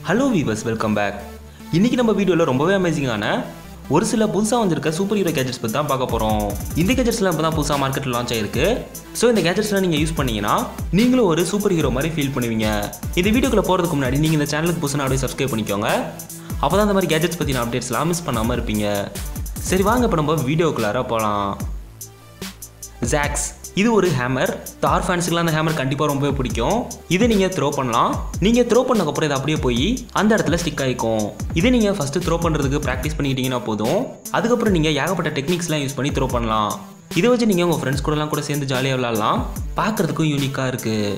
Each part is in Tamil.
ஹலோ வீவர்ஸ் வெல்கம் பேக் இன்னைக்கு நம்ம வீடியோவில் ரொம்பவே அமேசிங்கான ஒரு சில புதுசாக வந்திருக்க சூப்பர் ஹீரோ கேஜெட்ஸ் பற்றி தான் பார்க்க போகிறோம் இந்த கேஜெட்ஸ்லாம் இப்போ தான் புதுசாக மார்க்கெட்டில் லான்ச் ஆயிருக்கு ஸோ இந்த கேஜெட்ஸ்லாம் நீங்கள் யூஸ் பண்ணீங்கன்னா நீங்களும் ஒரு சூப்பர் ஹீரோ மாதிரி ஃபீல் பண்ணுவீங்க இந்த வீடியோக்குள்ள போகிறதுக்கு முன்னாடி நீங்கள் இந்த சேனலுக்கு புதுசாக அப்படியே சப்ஸ்கிரைப் பண்ணிக்கோங்க அப்போ தான் இந்த மாதிரி கேஜெட்ஸ் பற்றின அப்டேட்ஸ்லாம் மிஸ் பண்ணாமல் இருப்பீங்க சரி வாங்க இப்போ நம்ம வீடியோக்குள்ளார போகலாம் ஜாக்ஸ் இது ஒரு ஹேமர் தார் ஃபேன்ஸுக்குலாம் அந்த ஹேமர் கண்டிப்பாக ரொம்பவே பிடிக்கும் இதை நீங்கள் த்ரோ பண்ணலாம் நீங்கள் த்ரோ பண்ணக்கப்புறம் இது அப்படியே போய் அந்த இடத்துல ஸ்டிக் ஆகிக்கும் இதை நீங்கள் ஃபஸ்ட்டு த்ரோ பண்ணுறதுக்கு ப்ராக்டிஸ் பண்ணிக்கிட்டீங்கன்னா போதும் அதுக்கப்புறம் நீங்கள் ஏகப்பட்ட டெக்னிக்ஸ்லாம் யூஸ் பண்ணி த்ரோ பண்ணலாம் இதை வச்சு நீங்கள் உங்கள் ஃப்ரெண்ட்ஸ் கூடலாம் கூட சேர்ந்து ஜாலியாக விளாட்லாம் பார்க்குறதுக்கும் யூனிக்காக இருக்குது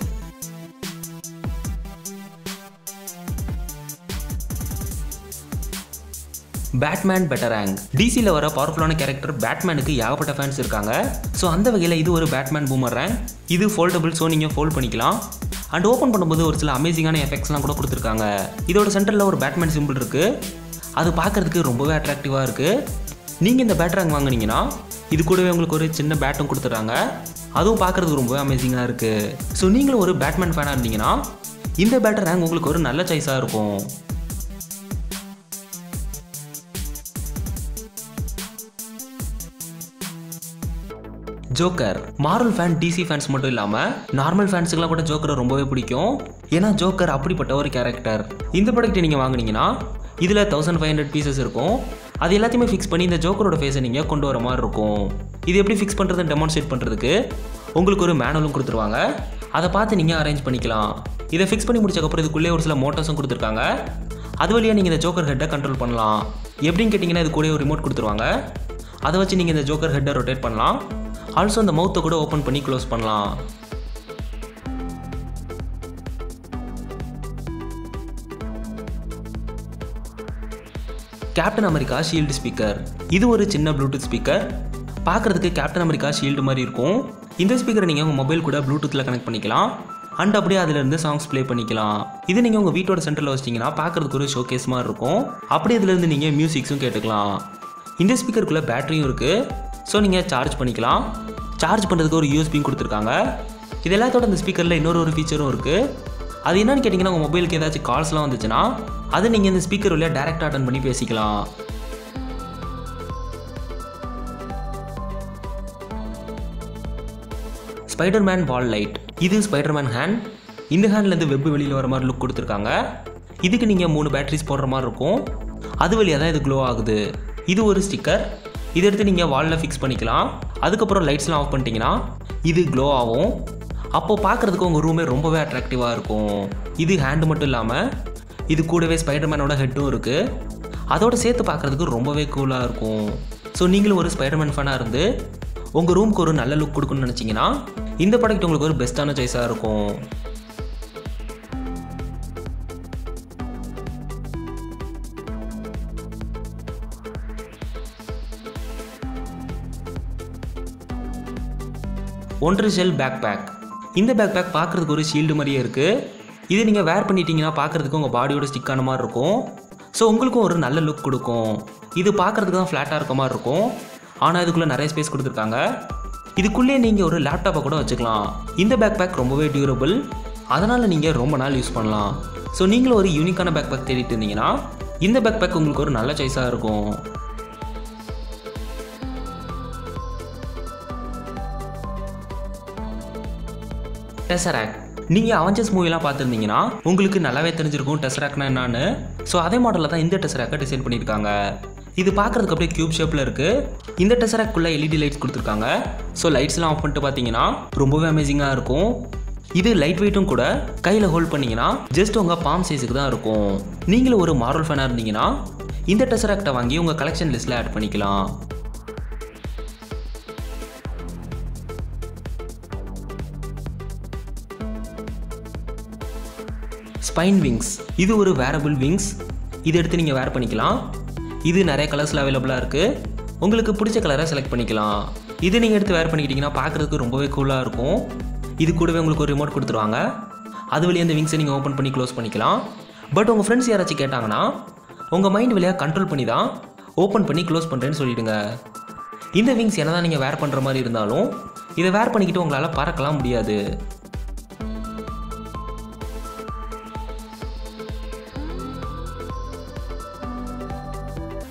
பேட்மேன் பெட்டராங் டிசியில் வர பவர்ஃபுல்லான கேரக்டர் பேட்மேனுக்கு ஏகப்பட்ட ஃபேன்ஸ் இருக்காங்க ஸோ அந்த வகையில் இது ஒரு பேட்மேன் பூமர் ரேங்க் இது ஃபோல்டபுள் ஸோ நீங்கள் ஃபோல்ட் பண்ணிக்கலாம் அண்ட் ஓப்பன் பண்ணும்போது ஒரு சில அமேசிங்கான எஃபெக்ட்ஸ்லாம் கூட கொடுத்துருக்காங்க இதோட சென்டரில் ஒரு பேட்மேன் சிம்பிள் இருக்குது அது பார்க்குறதுக்கு ரொம்பவே அட்ராக்டிவாக இருக்குது நீங்கள் இந்த பேட் ரேங்க் வாங்குனீங்கன்னா இது கூடவே உங்களுக்கு ஒரு சின்ன பேட்டும் கொடுத்துட்றாங்க அதுவும் பார்க்குறதுக்கு ரொம்பவே அமேசிங்காக இருக்குது ஸோ நீங்களும் ஒரு பேட்மேன் ஃபேனாக இருந்தீங்கன்னா இந்த பேட்டர் ரேங்க் உங்களுக்கு ஒரு நல்ல சாய்ஸாக இருக்கும் Joker Marvel fan DC fans மட்டும் இல்லாமல் நார்மல் ஃபேன்ஸுக்குலாம் கூட ஜோக்கரை ரொம்பவே பிடிக்கும் ஏன்னா ஜோக்கர் அப்படிப்பட்ட ஒரு கேரக்டர் இந்த ப்ராடக்ட்டை நீங்கள் வாங்குனீங்கன்னா இதில் தௌசண்ட் ஃபைவ் ஹண்ட்ரட் பீசஸ் இருக்கும் அது எல்லாத்தையுமே ஃபிக்ஸ் பண்ணி இந்த ஜோக்கரோட ஃபேஸை நீங்கள் கொண்டு வர மாதிரி இருக்கும் இது எப்படி ஃபிக்ஸ் பண்ணுறதுன்னு டெமான்ஸ்ட்ரேட் பண்ணுறதுக்கு உங்களுக்கு ஒரு மேனுவலும் கொடுத்துருவாங்க அதை பார்த்து நீங்கள் அரேஞ்ச் பண்ணிக்கலாம் இதை ஃபிக்ஸ் பண்ணி முடிச்சக்கப்புறம் இதுக்குள்ளே ஒரு சில மோட்டர்ஸும் கொடுத்துருக்காங்க அது வழியாக நீங்கள் இந்த ஜோக்கர் ஹெட்டை கண்ட்ரோல் பண்ணலாம் எப்படின்னு கேட்டிங்கன்னா இது கூட ஒரு ரிமோட் கொடுத்துருவாங்க அதை வச்சு நீங்கள் இந்த ஜோக்கர் ஹெட்டை ரொட்டேட் பண்ணலாம் ஆல்சோ அந்த மவுத்தை கூட ஓப்பன் பண்ணி க்ளோஸ் பண்ணலாம் கேப்டன் அமெரிக்கா ஷீல்டு ஸ்பீக்கர் இது ஒரு சின்ன ப்ளூடூத் ஸ்பீக்கர் பார்க்குறதுக்கு கேப்டன் அமெரிக்கா ஷீல்டு மாதிரி இருக்கும் இந்த ஸ்பீக்கரை நீங்கள் உங்கள் மொபைல் கூட ப்ளூடூத்தில் கனெக்ட் பண்ணிக்கலாம் அண்ட் அப்படியே அதிலிருந்து சாங்ஸ் ப்ளே பண்ணிக்கலாம் இது நீங்கள் உங்கள் வீட்டோட சென்டரில் வச்சிட்டிங்கன்னா பார்க்குறதுக்கு ஒரு ஷோகேஸ் மாதிரி இருக்கும் அப்படியே இதுலேருந்து நீங்கள் மியூசிக்ஸும் கேட்டுக்கலாம் இந்த ஸ்பீக்கருக்குள்ளே பேட்டரியும் இருக்குது ஸோ நீங்கள் சார்ஜ் பண்ணிக்கலாம் சார்ஜ் பண்ணுறதுக்கு ஒரு யூஎஸ்பியும் கொடுத்துருக்காங்க இது எல்லாத்தோட இந்த ஸ்பீக்கரில் இன்னொரு ஒரு ஃபீச்சரும் இருக்குது அது என்னன்னு கேட்டிங்கன்னா உங்கள் மொபைலுக்கு ஏதாச்சும் கால்ஸ்லாம் வந்துச்சுன்னா அது நீங்கள் இந்த ஸ்பீக்கர் வழியாக டேரெக்டாக அட்டன் பண்ணி பேசிக்கலாம் ஸ்பைடர்மேன் வால் லைட் இது ஸ்பைடர்மேன் ஹேண்ட் இந்த ஹேண்ட்லேருந்து வெப் வெளியில் வர மாதிரி லுக் கொடுத்துருக்காங்க இதுக்கு நீங்கள் மூணு பேட்டரிஸ் போடுற மாதிரி இருக்கும் அது வழியாக தான் இது க்ளோ ஆகுது இது ஒரு ஸ்டிக்கர் இதை எடுத்து நீங்கள் வாலில் ஃபிக்ஸ் பண்ணிக்கலாம் அதுக்கப்புறம் லைட்ஸ்லாம் ஆஃப் பண்ணிட்டீங்கன்னா இது க்ளோ ஆகும் அப்போது பார்க்குறதுக்கு உங்கள் ரூமே ரொம்பவே அட்ராக்டிவாக இருக்கும் இது ஹேண்டு மட்டும் இல்லாமல் இது கூடவே ஸ்பைடர்மேனோட ஹெட்டும் இருக்குது அதோட சேர்த்து பார்க்குறதுக்கு ரொம்பவே கூலாக இருக்கும் ஸோ நீங்களும் ஒரு ஸ்பைடர்மேன் ஃபேனாக இருந்து உங்கள் ரூமுக்கு ஒரு நல்ல லுக் கொடுக்கணும்னு நினச்சிங்கன்னா இந்த ப்ராடக்ட் உங்களுக்கு ஒரு பெஸ்ட்டான சாய்ஸாக இருக்கும் ஒன்று ஷெல் பேக் பேக் இந்த பேக் பேக் பார்க்குறதுக்கு ஒரு ஷீல்டு மாதிரியே இருக்குது இது நீங்கள் வேர் பண்ணிட்டீங்கன்னா பார்க்குறதுக்கு உங்கள் பாடியோட ஸ்டிக் ஆன மாதிரி இருக்கும் ஸோ உங்களுக்கும் ஒரு நல்ல லுக் கொடுக்கும் இது பார்க்குறதுக்கு தான் ஃப்ளாட்டாக இருக்க மாதிரி இருக்கும் ஆனால் இதுக்குள்ளே நிறைய ஸ்பேஸ் கொடுத்துருக்காங்க இதுக்குள்ளே நீங்கள் ஒரு லேப்டாப்பை கூட வச்சுக்கலாம் இந்த பேக் பேக் ரொம்பவே டியூரபிள் அதனால் நீங்கள் ரொம்ப நாள் யூஸ் பண்ணலாம் ஸோ நீங்களும் ஒரு யூனிக்கான பேக் பேக் தேடிட்டு இருந்தீங்கன்னா இந்த பேக் பேக் உங்களுக்கு ஒரு நல்ல சாய்ஸாக இருக்கும் டெசராக் நீங்கள் அவஞ்சர்ஸ் மூவிலாம் பார்த்துருந்தீங்கன்னா உங்களுக்கு நல்லாவே தெரிஞ்சிருக்கும் டெசராக்னா என்னன்னு ஸோ அதே மாடலில் தான் இந்த டெசராக்கை டிசைன் பண்ணியிருக்காங்க இது பார்க்குறதுக்கு அப்படியே கியூப் ஷேப்பில் இருக்குது இந்த டெசராக்குள்ளே எல்இடி லைட்ஸ் கொடுத்துருக்காங்க ஸோ லைட்ஸ்லாம் ஆஃப் பண்ணிட்டு பார்த்தீங்கன்னா ரொம்பவே அமேசிங்காக இருக்கும் இது லைட் வெயிட்டும் கூட கையில் ஹோல்ட் பண்ணிங்கன்னா ஜஸ்ட் உங்கள் பாம் சைஸுக்கு தான் இருக்கும் நீங்களும் ஒரு மாரல் ஃபேனாக இருந்தீங்கன்னா இந்த டெசராக்டை வாங்கி உங்கள் கலெக்ஷன் லிஸ்ட்டில் ஆட் பண்ணிக்கலாம் ஸ்பைன் விங்ஸ் இது ஒரு வேரபிள் விங்ஸ் இது எடுத்து நீங்கள் வேர் பண்ணிக்கலாம் இது நிறைய கலர்ஸில் அவைலபிளாக இருக்குது உங்களுக்கு பிடிச்ச கலரை செலக்ட் பண்ணிக்கலாம் இது நீங்கள் எடுத்து வேர் பண்ணிக்கிட்டிங்கன்னா பார்க்குறதுக்கு ரொம்பவே கூலாக இருக்கும் இது கூடவே உங்களுக்கு ஒரு ரிமோட் கொடுத்துருவாங்க அது வழியாக அந்த விங்ஸை நீங்கள் ஓப்பன் பண்ணி க்ளோஸ் பண்ணிக்கலாம் பட் உங்கள் ஃப்ரெண்ட்ஸ் யாராச்சும் கேட்டாங்கன்னா உங்கள் மைண்ட் வழியாக கண்ட்ரோல் பண்ணி தான் ஓப்பன் பண்ணி க்ளோஸ் பண்ணுறேன்னு சொல்லிவிடுங்க இந்த விங்ஸ் என்ன தான் நீங்கள் வேர் பண்ணுற மாதிரி இருந்தாலும் இதை வேர் பண்ணிக்கிட்டு உங்களால் பறக்கலாம் முடியாது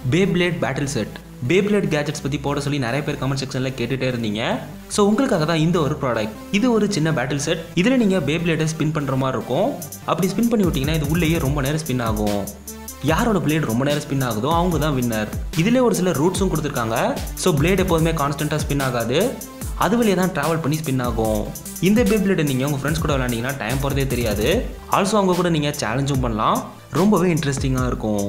Beyblade battle set Beyblade gadgets பற்றி போட சொல்லி நிறைய பேர் கமெண்ட் செக்ஷனில் கேட்டுகிட்டே இருந்தீங்க ஸோ உங்களுக்காக தான் இந்த ஒரு ப்ராடக்ட் இது ஒரு சின்ன பேட்டில் செட் இதில் நீங்கள் பேப்ளேட்டை ஸ்பின் பண்ணுற மாதிரி இருக்கும் அப்படி ஸ்பின் பண்ணி விட்டிங்கன்னா இது உள்ளேயே ரொம்ப நேரம் ஸ்பின் ஆகும் யாரோட பிளேட் ரொம்ப நேரம் ஸ்பின் ஆகுதோ அவங்க தான் வின்னர் இதிலே ஒரு சில ரூட்ஸும் கொடுத்துருக்காங்க ஸோ பிளேட் எப்போதுமே கான்ஸ்டண்ட்டாக ஸ்பின் ஆகாது அது வழியே தான் ட்ராவல் பண்ணி ஸ்பின் ஆகும் இந்த பேப்ளேட்டை நீங்கள் உங்கள் ஃப்ரெண்ட்ஸ் கூட விளாண்டிங்கன்னா டைம் போகிறதே தெரியாது ஆல்சோ அவங்க கூட நீங்கள் சேலஞ்சும் பண்ணலாம் ரொம்பவே இன்ட்ரெஸ்டிங்காக இருக்கும்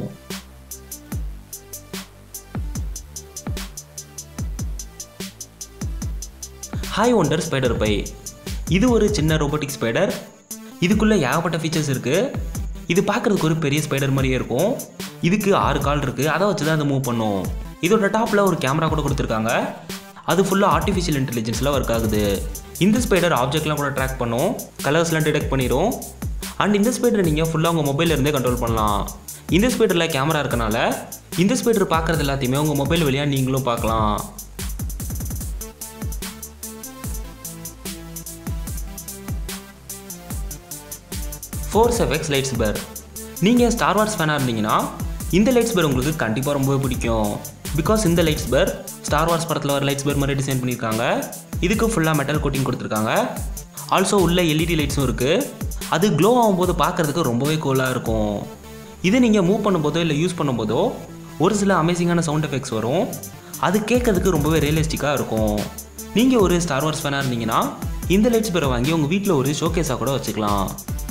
ஹாய் ஒண்டர் ஸ்பைடர் பை இது ஒரு சின்ன ரோபோட்டிக் ஸ்பைடர் இதுக்குள்ளே ஏகப்பட்ட ஃபீச்சர்ஸ் இருக்குது இது பார்க்குறதுக்கு ஒரு பெரிய ஸ்பைடர் மாதிரியே இருக்கும் இதுக்கு ஆறு கால் இருக்குது அதை வச்சு தான் அதை மூவ் பண்ணும் இதோட டாப்பில் ஒரு கேமரா கூட கொடுத்துருக்காங்க அது ஃபுல்லாக ஆர்டிஃபிஷியல் இன்டெலிஜென்ஸில் ஒர்க் ஆகுது இந்த ஸ்பைடர் ஆப்ஜெக்ட்லாம் கூட ட்ராக் பண்ணும் கலர்ஸ்லாம் டிடெக்ட் பண்ணிடும் அண்ட் இந்த ஸ்பைடரை நீங்கள் ஃபுல்லாக உங்கள் மொபைல்ல இருந்தே கண்ட்ரோல் பண்ணலாம் இந்த ஸ்பைடரில் கேமரா இருக்கனால இந்த ஸ்பைடர் பார்க்குறது எல்லாத்தையுமே உங்கள் மொபைல் வழியாக நீங்களும் பார்க்கலாம் ஃபோர்ஸ் எஃப்எக்ஸ் லைட்ஸ் பேர் நீங்கள் ஸ்டார் வார்ஸ் ஃபேனாக இருந்தீங்கன்னா இந்த லைட்ஸ் பேர் உங்களுக்கு கண்டிப்பாக ரொம்பவே பிடிக்கும் பிகாஸ் இந்த லைட்ஸ் பேர் ஸ்டார் வார்ஸ் படத்தில் வர லைட்ஸ் பேர் மாதிரி டிசைன் பண்ணியிருக்காங்க இதுக்கு ஃபுல்லாக மெட்டல் கோட்டிங் கொடுத்துருக்காங்க ஆல்சோ உள்ள எல்இடி லைட்ஸும் இருக்குது அது க்ளோ ஆகும்போது பார்க்குறதுக்கு ரொம்பவே கூலாக இருக்கும் இதை நீங்கள் மூவ் பண்ணும்போதோ இல்லை யூஸ் பண்ணும்போதோ ஒரு சில அமேசிங்கான சவுண்ட் எஃபெக்ட்ஸ் வரும் அது கேட்கறதுக்கு ரொம்பவே ரியலிஸ்டிக்காக இருக்கும் நீங்கள் ஒரு ஸ்டார் வார்ஸ் ஃபேனாக இருந்தீங்கன்னா இந்த லைட்ஸ் பேரை வாங்கி உங்கள் வீட்டில் ஒரு ஷோகேஸாக கூட வச்சுக்கலாம்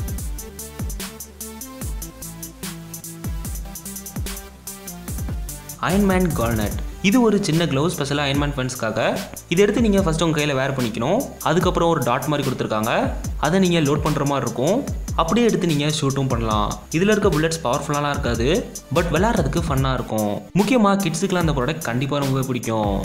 அயன்மேன் கால்நட் இது ஒரு சின்ன க்ளவுஸ் ஸ்பெஷலாக அயன்மேன் ஃபேன்ஸ்க்காக இதை எடுத்து நீங்கள் ஃபஸ்ட் உங்கள் கையில் வேர் பண்ணிக்கணும் அதுக்கப்புறம் ஒரு டாட் மாதிரி கொடுத்துருக்காங்க அதை நீங்கள் லோட் பண்ணுற மாதிரி இருக்கும் அப்படியே எடுத்து நீங்கள் ஷூட்டும் பண்ணலாம் இதில் இருக்க புல்லட்ஸ் பவர்ஃபுல்லாலாம் இருக்காது பட் விளாட்றதுக்கு ஃபன்னாக இருக்கும் முக்கியமாக கிட்ஸுக்குலாம் அந்த ப்ராடக்ட் கண்டிப்பாக ரொம்பவே பிடிக்கும்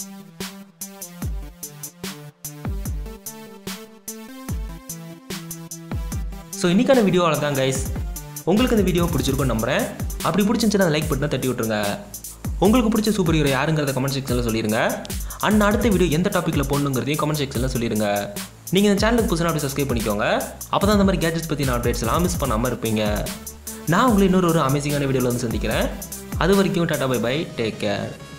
ஸோ இன்றைக்கான வீடியோ தான் கைஸ் உங்களுக்கு இந்த வீடியோ பிடிச்சிருக்கும் நம்புறேன் அப்படி பிடிச்சிருந்துச்சுன்னா லைக் பட்டனை தட்டி விட்டுருங்க உங்களுக்கு பிடிச்ச சூப்பர் ஹீரோ யாருங்கிறத கமெண்ட் செக்ஷனில் சொல்லிடுங்க அண்ட் அடுத்த வீடியோ எந்த டாப்பிக்கில் போடணுங்கிறதையும் கமெண்ட் செக்ஷனில் சொல்லிடுங்க நீங்கள் இந்த சேனலுக்கு புதுசாக அப்படி சப்ஸ்கிரைப் பண்ணிக்கோங்க அப்போ தான் அந்த மாதிரி கேஜெட்ஸ் பற்றி நான் அப்டேட்ஸ்லாம் மிஸ் பண்ணாமல் இருப்பீங்க நான் உங்களை இன்னொரு ஒரு அமேசிங்கான வீடியோவில் வந்து சந்திக்கிறேன் அது வரைக்கும் tata bye bye take care